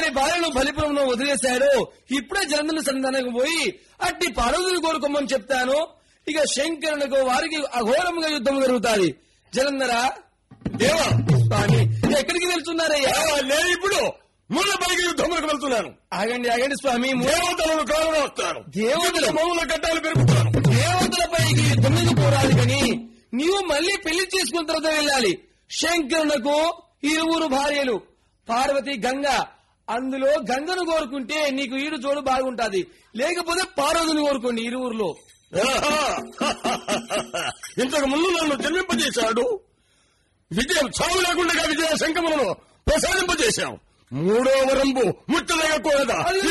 వారి భార్యను బలిపురంలో వదిలేశాడు ఇప్పుడే జలంధర సంతానం పోయి అట్టి పార్వతిని కోరుకోమని చెప్తాను ఇక శంకరునికి వారికి అఘోరముగా యుద్ధం జరుగుతాది జలంధర దేవా స్వామి ఎక్కడికి వెళ్తున్నారయ్యా ఆ, నేను ఇప్పుడు ముళ్ళ పైకి యుద్ధములకు వెళ్తున్నాను ఆగండి ఆగండి స్వామి ము- దేవతలను కాలను వస్తాను దేవతలు మౌల కట్టాలు పెరుగుతాను దేవతలపైకి యుద్ధం పోరాదు కానీ నీవు మళ్ళీ పెళ్లి చేసుకున్న తర్వాత వెళ్ళాలి శంకరునకు ఇరువురు భార్యలు పార్వతి గంగ అందులో గంగను కోరుకుంటే నీకు ఈడు జోడు బాగుంటాది లేకపోతే పార్వతిని కోరుకోండి ఇరువురులో ఆహా! ఇంతకు ముందు నన్ను జన్మింపజేశాడు విజయం చావు లేకుండా విజయ శంఖములను ప్రసాదింపజేశాం మూడో వరంబు ముట్టలేకపోయేదా